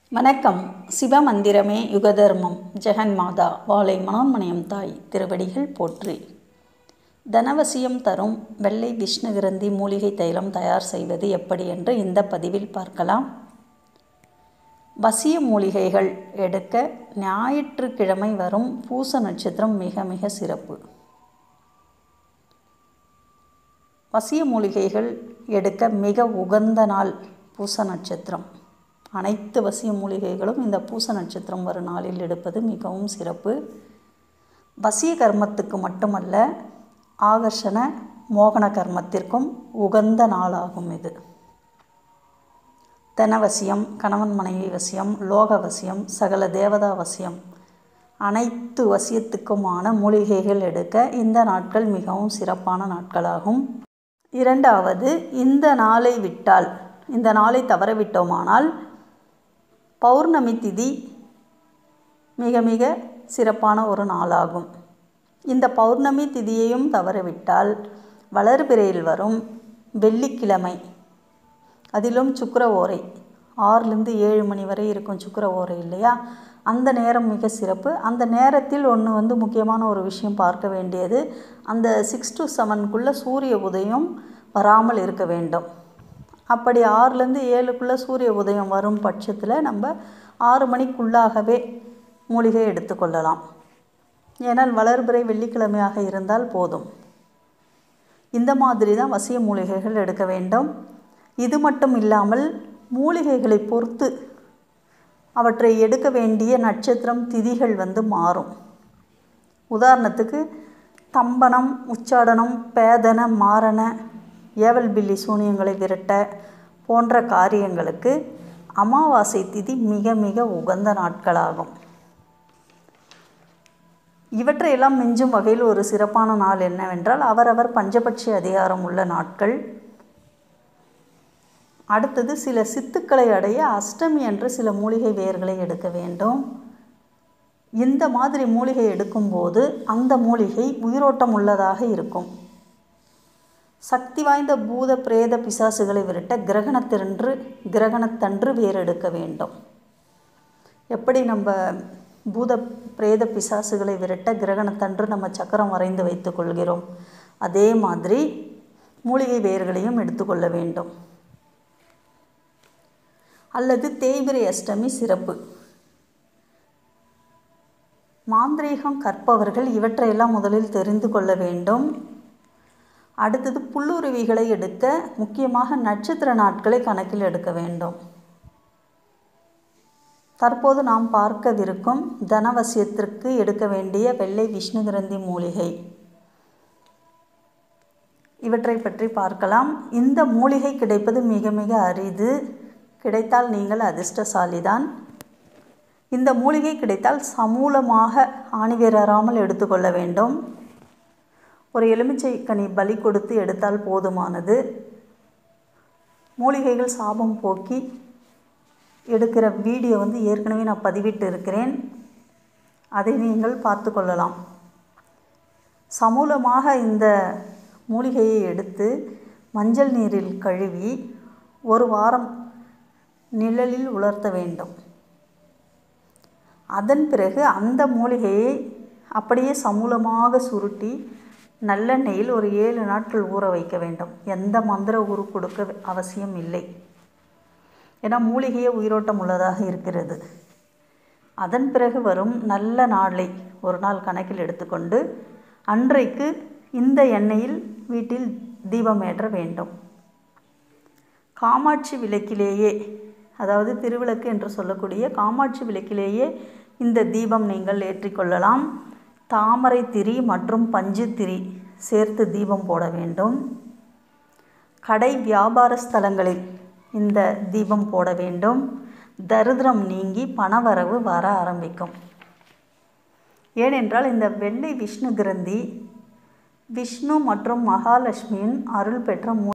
வணக்கம் சிவமந்திரமே யுகதர்மம் ஜெகன்மாதா வாழை மனோன்மணியம் தாய் திருவடிகள் போற்றி தனவசியம் தரும் வெள்ளை விஷ்ணு கிரந்தி மூலிகை தைலம் தயார் செய்வது எப்படி என்று இந்த பதிவில் பார்க்கலாம் வசிய மூலிகைகள் எடுக்க ஞாயிற்றுக்கிழமை வரும் பூச நட்சத்திரம் மிக மிக சிறப்பு வசிய மூலிகைகள் எடுக்க மிக உகந்த நாள் பூச நட்சத்திரம் அனைத்து வசிய மூலிகைகளும் இந்த பூச நட்சத்திரம் வரும் நாளில் எடுப்பது மிகவும் சிறப்பு வசிய கர்மத்துக்கு மட்டுமல்ல ஆகர்ஷண மோகன கர்மத்திற்கும் உகந்த நாளாகும் இது தனவசியம் கணவன் மனைவி வசியம் லோக வசியம் சகல தேவதா வசியம் அனைத்து வசியத்துக்குமான மூலிகைகள் எடுக்க இந்த நாட்கள் மிகவும் சிறப்பான நாட்களாகும் இரண்டாவது இந்த நாளை விட்டால் இந்த நாளை தவறவிட்டோமானால் பௌர்ணமி திதி மிக மிக சிறப்பான ஒரு நாளாகும் இந்த பௌர்ணமி திதியையும் தவறவிட்டால் வளர்பிறையில் வரும் வெள்ளிக்கிழமை அதிலும் சுக்கர ஓரை ஆறுலேருந்து ஏழு மணி வரை இருக்கும் சுக்கர ஓரை இல்லையா அந்த நேரம் மிக சிறப்பு அந்த நேரத்தில் ஒன்று வந்து முக்கியமான ஒரு விஷயம் பார்க்க வேண்டியது அந்த சிக்ஸ் டு செவனுக்குள்ளே சூரிய உதயம் வராமல் இருக்க வேண்டும் அப்படி ஆறுலேருந்து ஏழுக்குள்ளே சூரிய உதயம் வரும் பட்சத்தில் நம்ம ஆறு மணிக்குள்ளாகவே மூலிகை எடுத்துக்கொள்ளலாம் ஏன்னால் வளர்பிறை வெள்ளிக்கிழமையாக இருந்தால் போதும் இந்த மாதிரி தான் வசிய மூலிகைகள் எடுக்க வேண்டும் இது மட்டும் இல்லாமல் மூலிகைகளை பொறுத்து அவற்றை எடுக்க வேண்டிய நட்சத்திரம் திதிகள் வந்து மாறும் உதாரணத்துக்கு தம்பனம் உச்சாடனம் பேதன மாரண ஏவல் பில்லி சூனியங்களை விரட்ட போன்ற காரியங்களுக்கு அமாவாசை திதி மிக மிக உகந்த நாட்களாகும் இவற்றையெல்லாம் மிஞ்சும் வகையில் ஒரு சிறப்பான நாள் என்னவென்றால் அவரவர் பஞ்சபட்சி அதிகாரம் உள்ள நாட்கள் அடுத்தது சில சித்துக்களை அடைய அஷ்டமி என்று சில மூலிகை வேர்களை எடுக்க வேண்டும் இந்த மாதிரி மூலிகை எடுக்கும்போது அந்த மூலிகை உயிரோட்டம் உள்ளதாக இருக்கும் சக்தி வாய்ந்த பூத பிரேத பிசாசுகளை விரட்ட கிரகணத்தின்று கிரகணத்தன்று வேர் எடுக்க வேண்டும் எப்படி நம்ம பூத பிரேத பிசாசுகளை விரட்ட கிரகணத்தன்று நம்ம சக்கரம் வரைந்து வைத்துக் கொள்கிறோம் அதே மாதிரி மூலிகை வேர்களையும் எடுத்துக்கொள்ள வேண்டும் அல்லது தேய்பிரை அஷ்டமி சிறப்பு மாந்திரீகம் கற்பவர்கள் இவற்றையெல்லாம் முதலில் தெரிந்து கொள்ள வேண்டும் அடுத்தது புல்லுருவிகளை எடுக்க முக்கியமாக நட்சத்திர நாட்களை கணக்கில் எடுக்க வேண்டும் தற்போது நாம் பார்க்கவிருக்கும் தனவசியத்திற்கு எடுக்க வேண்டிய வெள்ளை விஷ்ணு கிரந்தி மூலிகை இவற்றை பற்றி பார்க்கலாம் இந்த மூலிகை கிடைப்பது மிக மிக அரிது கிடைத்தால் நீங்கள் அதிர்ஷ்டசாலிதான் இந்த மூலிகை கிடைத்தால் சமூலமாக ஆணிவேறாமல் எடுத்துக்கொள்ள வேண்டும் ஒரு எலுமிச்சை கனி பலி கொடுத்து எடுத்தால் போதுமானது மூலிகைகள் சாபம் போக்கி எடுக்கிற வீடியோ வந்து ஏற்கனவே நான் பதிவிட்டு இருக்கிறேன் அதை நீங்கள் பார்த்து கொள்ளலாம் சமூலமாக இந்த மூலிகையை எடுத்து மஞ்சள் நீரில் கழுவி ஒரு வாரம் நிழலில் உலர்த்த வேண்டும் அதன் பிறகு அந்த மூலிகையை அப்படியே சமூலமாக சுருட்டி நல்லெண்ணெயில் ஒரு ஏழு நாட்கள் ஊற வைக்க வேண்டும் எந்த மந்திர ஊறு கொடுக்க அவசியம் இல்லை ஏன்னா மூலிகையே உயிரோட்டம் உள்ளதாக இருக்கிறது அதன் பிறகு வரும் நல்ல நாளை ஒரு நாள் கணக்கில் எடுத்துக்கொண்டு அன்றைக்கு இந்த எண்ணெயில் வீட்டில் தீபம் ஏற்ற வேண்டும் காமாட்சி விளக்கிலேயே அதாவது திருவிளக்கு என்று சொல்லக்கூடிய காமாட்சி விளக்கிலேயே இந்த தீபம் நீங்கள் ஏற்றிக்கொள்ளலாம் தாமரை திரி மற்றும் பஞ்சு திரி சேர்த்து தீபம் போட வேண்டும் கடை வியாபார ஸ்தலங்களில் இந்த தீபம் போட வேண்டும் தரித்திரம் நீங்கி பணவரவு வர ஆரம்பிக்கும் ஏனென்றால் இந்த வெள்ளை விஷ்ணு கிரந்தி விஷ்ணு மற்றும் மகாலட்சுமியின் அருள் பெற்ற